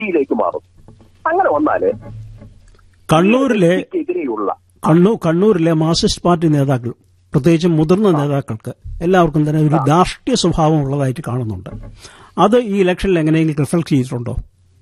പാർട്ടിയിലേക്ക് മാറും അങ്ങനെ വന്നാല് കണ്ണൂരിലെ എതിരെയുള്ള കണ്ണൂർ കണ്ണൂരിലെ മാർക്സിസ്റ്റ് പാർട്ടി നേതാക്കൾ പ്രത്യേകിച്ചും മുതിർന്ന നേതാക്കൾക്ക് എല്ലാവർക്കും തന്നെ ഒരു ധാർഷ്ട്യ സ്വഭാവം ഉള്ളതായിട്ട് കാണുന്നുണ്ട് അത് ഈ ഇലക്ഷനിൽ എങ്ങനെയെങ്കിലും റിഫ്ലക്ട് ചെയ്തിട്ടുണ്ടോ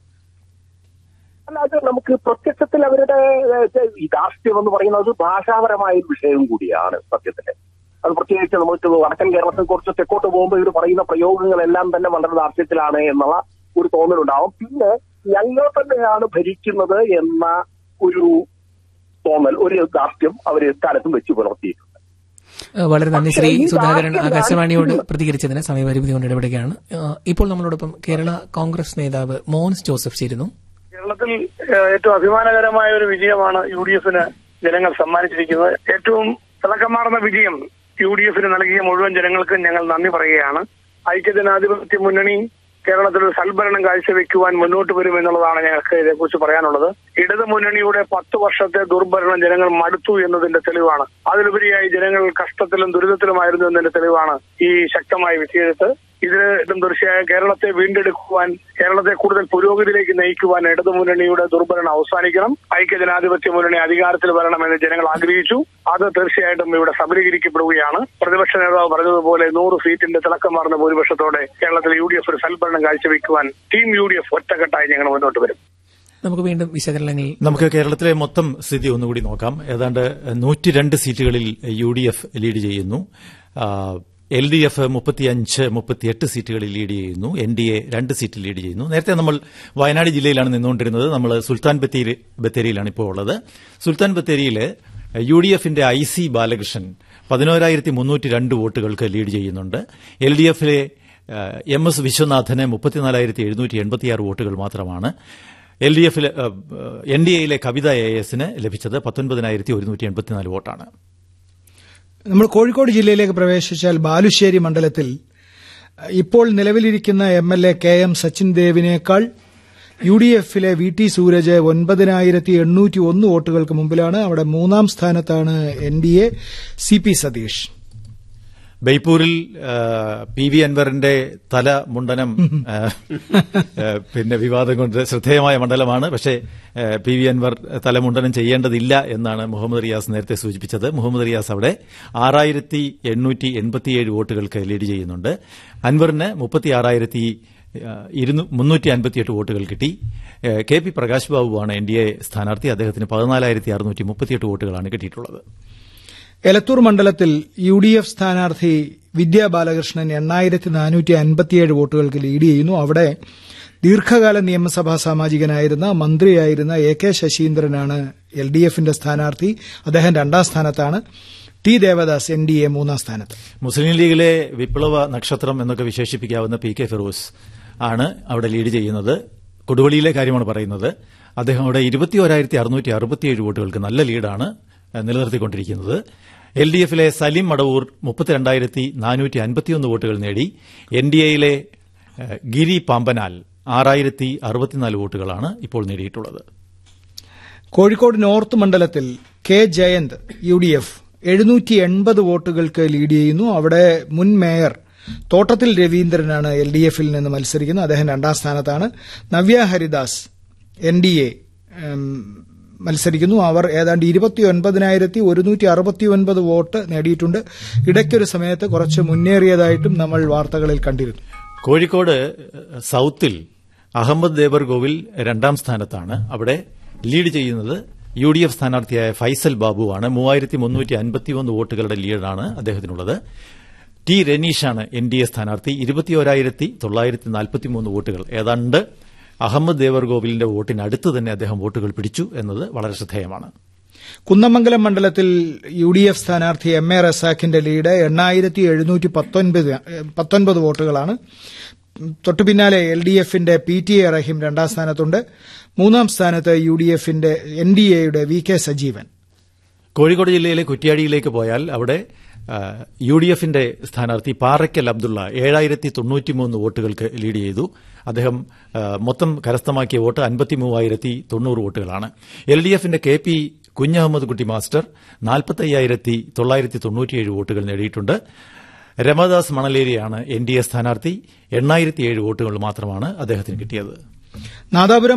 അല്ല അത് നമുക്ക് പ്രത്യക്ഷത്തിൽ അവരുടെ ഏഹ്, ഈ രാഷ്ട്രീയം എന്ന് പറയുന്നത് ഒരു ഭാഷാപരമായ ഒരു വിഷയം കൂടിയാണ് സത്യത്തില് അത് പ്രത്യേകിച്ച് നമുക്ക് വടക്കൻ കേരളത്തിൽ കുറച്ച് തെക്കോട്ട് പോകുമ്പോൾ ഇവർ പറയുന്ന പ്രയോഗങ്ങളെല്ലാം തന്നെ വളരെ ദാർഷ്ട്യത്തിലാണ് എന്നുള്ള ഒരു തോന്നലുണ്ടാവും പിന്നെ ഞങ്ങൾ തന്നെയാണ് ഭരിക്കുന്നത് എന്ന ഒരു തോന്നൽ ഒരു ദാർഷ്ട്യം അവർ കാലത്തും വെച്ച് പുലർത്തിയിട്ടുണ്ട് ഏഹ് വളരെ നന്ദി ശ്രീ പക്ഷേ ഈ സുധാകരൻ രാഷ്ട്രീയ ആകാശവാണിയോട് രാഷ്ട്രീയം- പ്രതികരിച്ചതിന് സമയപരിമിതി കൊണ്ട് ഇടപെടുകയാണ് ഏഹ് ഇപ്പോൾ നമ്മളോടൊപ്പം കേരള കോൺഗ്രസ് നേതാവ് മോൻസ് ജോസഫ് ചേരുന്നു കേരളത്തിൽ ഏഹ്, ഏറ്റവും അഭിമാനകരമായ ഒരു വിജയമാണ് യു ഡി എഫിന് ജനങ്ങൾ സമ്മാനിച്ചിരിക്കുന്നത് ഏറ്റവും തിളക്കമാർന്ന വിജയം യു ഡി എഫിന് നൽകിയ മുഴുവൻ ജനങ്ങൾക്കും ഞങ്ങൾ നന്ദി പറയുകയാണ് ഐക്യജനാധിപത്യ മുന്നണി കേരളത്തിൽ ഒരു സൽഭരണം കാഴ്ചവെക്കുവാൻ മുന്നോട്ട് വരും എന്നുള്ളതാണ് ഞങ്ങൾക്ക് ഇതേക്കുറിച്ച് പറയാനുള്ളത് ഇടതു മുന്നണിയുടെ പത്ത് വർഷത്തെ ദുർഭരണം ജനങ്ങൾ മടുത്തു എന്നതിന്റെ തെളിവാണ് അതിലുപരിയായി ജനങ്ങൾ കഷ്ടത്തിലും ദുരിതത്തിലുമായിരുന്നു എന്നതിന്റെ തെളിവാണ് ഈ ശക്തമായ വിജയത്ത് ഇതിന് ഇതും തീർച്ചയായും കേരളത്തെ വീണ്ടെടുക്കുവാൻ കേരളത്തെ കൂടുതൽ പുരോഗതിയിലേക്ക് നയിക്കുവാൻ ഇടതു മുന്നണിയുടെ ദുർഭരണം അവസാനിക്കണം ഐക്യജനാധിപത്യ മുന്നണി അധികാരത്തിൽ വരണമെന്ന് ജനങ്ങൾ ആഗ്രഹിച്ചു അത് തീർച്ചയായിട്ടും ഇവിടെ സബലീകരിക്കപ്പെടുകയാണ് പ്രതിപക്ഷ നേതാവ് പറഞ്ഞതുപോലെ നൂറ് സീറ്റിന്റെ തിളക്കമാർന്ന ഭൂരിപക്ഷത്തോടെ കേരളത്തിൽ യു ഡി എഫ് ഒരു സൽഭരണം കാഴ്ചവെക്കുവാൻ ടീം യു ഡി എഫ് ഒറ്റക്കെട്ടായി ഞങ്ങൾ മുന്നോട്ട് വരും നമുക്ക് വീണ്ടും വിശകലനങ്ങൾ നമുക്ക് കേരളത്തിലെ മൊത്തം സ്ഥിതി ഒന്നുകൂടി നോക്കാം ഏതാണ്ട് നൂറ്റി രണ്ട് സീറ്റുകളിൽ യു ഡി എഫ് ലീഡ് ചെയ്യുന്നു എൽ ഡി എഫ് മുപ്പത്തിയഞ്ച് മുപ്പത്തിയെട്ട് സീറ്റുകളിൽ ലീഡ് ചെയ്യുന്നു എൻ ഡി എ രണ്ട് സീറ്റിൽ ലീഡ് ചെയ്യുന്നു നേരത്തെ നമ്മൾ വയനാട് ജില്ലയിലാണ് നിന്നുകൊണ്ടിരുന്നത് നമ്മൾ സുൽത്താൻ ബത്തേരി ബത്തേരിയിലാണ് ഇപ്പോൾ ഉള്ളത് സുൽത്താൻ ബത്തേരിയിൽ യു ഡി എഫിന്റെ ഐ സി ബാലകൃഷ്ണൻ പതിനോരായിരത്തി മുന്നൂറ്റി രണ്ട് വോട്ടുകൾക്ക് ലീഡ് ചെയ്യുന്നുണ്ട് എൽ ഡി എഫിലെ എം എസ് വിശ്വനാഥന് മുപ്പത്തിനാലായിരത്തി എഴുന്നൂറ്റി എൺപത്തിയാറ് വോട്ടുകൾ മാത്രമാണ് എൽ ഡി എഫിലെ എൻ ഡി എയിലെ കവിത എ എസിന് ലഭിച്ചത് പത്തൊൻപതിനായിരത്തി ഒരുന്നൂറ്റി എൺപത്തിനാല് വോട്ടാണ് നമ്മൾ കോഴിക്കോട് ജില്ലയിലേക്ക് പ്രവേശിച്ചാൽ ബാലുശ്ശേരി മണ്ഡലത്തിൽ ഇപ്പോൾ നിലവിലിരിക്കുന്ന M L A K M Sachin ദേവിനേക്കാൾ യു ഡി എഫിലെ വി ടി സൂരജ് ഒൻപതിനായിരത്തി എണ്ണൂറ്റി ഒന്ന് വോട്ടുകൾക്ക് മുമ്പിലാണ് അവിടെ മൂന്നാം സ്ഥാനത്താണ് N D A C P Satheesh ബെയ്പൂരിൽ ആ, പി വി അൻവറിന്റെ തല മുണ്ടനം ആ, ആ, പിന്നെ വിവാദം കൊണ്ട് ശ്രദ്ധേയമായ മണ്ഡലമാണ് പക്ഷേ ആ, പി വി അൻവർ തലമുണ്ടനം ചെയ്യേണ്ടതില്ല എന്നാണ് മുഹമ്മദ് റിയാസ് നേരത്തെ സൂചിപ്പിച്ചത് മുഹമ്മദ് റിയാസ് അവിടെ ആറായിരത്തി എണ്ണൂറ്റി എൺപത്തിയേഴ് വോട്ടുകൾക്ക് ലീഡ് ചെയ്യുന്നുണ്ട് അൻവറിന് മുപ്പത്തി ആറായിരത്തി മുന്നൂറ്റി അൻപത്തിയെട്ട് വോട്ടുകൾ കിട്ടി ആ, കെ പി പ്രകാശ് ബാബുവാണ് എൻ ഡി എ സ്ഥാനാർത്ഥി അദ്ദേഹത്തിന് പതിനാലായിരത്തി അറുന്നൂറ്റി മുപ്പത്തിയെട്ട് വോട്ടുകളാണ് കിട്ടിയിട്ടുള്ളത് എലത്തൂർ മണ്ഡലത്തിൽ യു ഡി എഫ് സ്ഥാനാർത്ഥി വിദ്യാ ബാലകൃഷ്ണൻ എണ്ണായിരത്തി നാനൂറ്റി അൻപത്തിയേഴ് വോട്ടുകൾക്ക് ലീഡ് ചെയ്യുന്നു അവിടെ ദീർഘകാല നിയമസഭാ സാമാജികനായിരുന്ന മന്ത്രിയായിരുന്ന എ കെ ശശീന്ദ്രനാണ് എൽ ഡി എഫിന്റെ സ്ഥാനാർത്ഥി അദ്ദേഹം രണ്ടാം സ്ഥാനത്താണ് T Devadas N D A മൂന്നാം സ്ഥാനത്ത് മുസ്ലിം ലീഗിലെ വിപ്ലവ നക്ഷത്രം എന്നൊക്കെ വിശേഷിപ്പിക്കാവുന്ന പി കെ ഫിറോസ് ആണ് അവിടെ ലീഡ് ചെയ്യുന്നത് കൊടുവള്ളിയിലെ കാര്യമാണ് പറയുന്നത് അദ്ദേഹം അവിടെ ഇരുപത്തിയോരായിരത്തി അറുന്നൂറ്റി അറുപത്തിയേഴ് വോട്ടുകൾക്ക് നല്ല ലീഡാണ് ഏഹ്, നിലനിർത്തിക്കൊണ്ടിരിക്കുന്നത് എൽ ഡി എഫിലെ സലീം മടവൂർ മുപ്പത്തിരണ്ടായിരത്തി നാനൂറ്റി അൻപത്തിയൊന്ന് വോട്ടുകൾ നേടി എൻ ഡി എയിലെ ഏഹ്, ഗിരി പാമ്പനാൽ ആറായിരത്തി അറുപത്തിനാല് വോട്ടുകളാണ് ഇപ്പോൾ നേടിയിട്ടുള്ളത് കോഴിക്കോട് നോർത്ത് മണ്ഡലത്തിൽ K Jayanth U D F എഴുന്നൂറ്റി എൺപത് വോട്ടുകൾക്ക് ലീഡ് ചെയ്യുന്നു അവിടെ മുൻ മേയർ തോട്ടത്തിൽ രവീന്ദ്രനാണ് എൽ ഡി എഫിൽ നിന്ന് മത്സരിക്കുന്നത് അദ്ദേഹം രണ്ടാം സ്ഥാനത്താണ് Navya Haridas N D A മത്സരിക്കുന്നു അവർ ഏതാണ്ട് ഇരുപത്തിയൊൻപതിനായിരത്തി ഒരുന്നൂറ്റി അറുപത്തിയൊൻപത് വോട്ട് നേടിയിട്ടുണ്ട് ഇടയ്ക്കൊരു സമയത്ത് കുറച്ച് മുന്നേറിയതായിട്ടും നമ്മൾ വാർത്തകളിൽ കണ്ടിരുന്നു കോഴിക്കോട് ഏഹ്, സൌത്തിൽ അഹമ്മദ് ദേബർഗോവിൽ രണ്ടാം സ്ഥാനത്താണ് അവിടെ ലീഡ് ചെയ്യുന്നത് യു ഡി എഫ് സ്ഥാനാർത്ഥിയായ ഫൈസൽ ബാബുവാണ് മൂവായിരത്തി മുന്നൂറ്റി അൻപത്തിയൊന്ന് വോട്ടുകളുടെ ലീഡാണ് അദ്ദേഹത്തിനുള്ളത് ടി രനീഷാണ് എൻ ഡി എ സ്ഥാനാർത്ഥി ഇരുപത്തിയോരായിരത്തി തൊള്ളായിരത്തി നാൽപ്പത്തിമൂന്ന് വോട്ടുകൾ ഏതാണ്ട് അഹമ്മദ് ദേവർഗോവിലിന്റെ വോട്ടിനടുത്ത് തന്നെ അദ്ദേഹം വോട്ടുകൾ പിടിച്ചു എന്നത് വളരെ ശ്രദ്ധേയമാണ് കുന്നമംഗലം മണ്ഡലത്തിൽ യു ഡി എഫ് സ്ഥാനാർത്ഥി എം എ റസാഖിന്റെ ലീഡ് എണ്ണായിരത്തി എഴുന്നൂറ്റി പത്തൊൻപത് പത്തൊൻപത് വോട്ടുകളാണ് തൊട്ടു പിന്നാലെ എൽ ഡി എഫിന്റെ പി ടി എ റഹീം രണ്ടാം സ്ഥാനത്തുണ്ട് മൂന്നാം സ്ഥാനത്ത് യു ഡി എഫിന്റെ എൻ ഡി എയുടെ വി കെ സജീവൻ കോഴിക്കോട് ജില്ലയിലെ കുറ്റ്യാടിയിലേക്ക് പോയാൽ അവിടെ ആ, യു ഡി എഫിന്റെ സ്ഥാനാർത്ഥി പാറയ്ക്കൽ അബ്ദുള്ള ഏഴായിരത്തി തൊണ്ണൂറ്റിമൂന്ന് വോട്ടുകൾക്ക് ലീഡ് ചെയ്തു അദ്ദേഹം ആ, മൊത്തം കരസ്ഥമാക്കിയ വോട്ട് അൻപത്തി മൂവായിരത്തി തൊണ്ണൂറ് വോട്ടുകളാണ് എൽ ഡി എഫിന്റെ K P Kunhahammad Kutty master നാൽപ്പത്തയ്യായിരത്തി തൊള്ളായിരത്തി തൊണ്ണൂറ്റിയേഴ് വോട്ടുകൾ നേടിയിട്ടുണ്ട് രമദാസ് മണലേരിയാണ് എൻ ഡി എ സ്ഥാനാർത്ഥി എണ്ണായിരത്തി ഏഴ് വോട്ടുകൾ മാത്രമാണ് അദ്ദേഹത്തിന് കിട്ടിയത് നാദാപുരം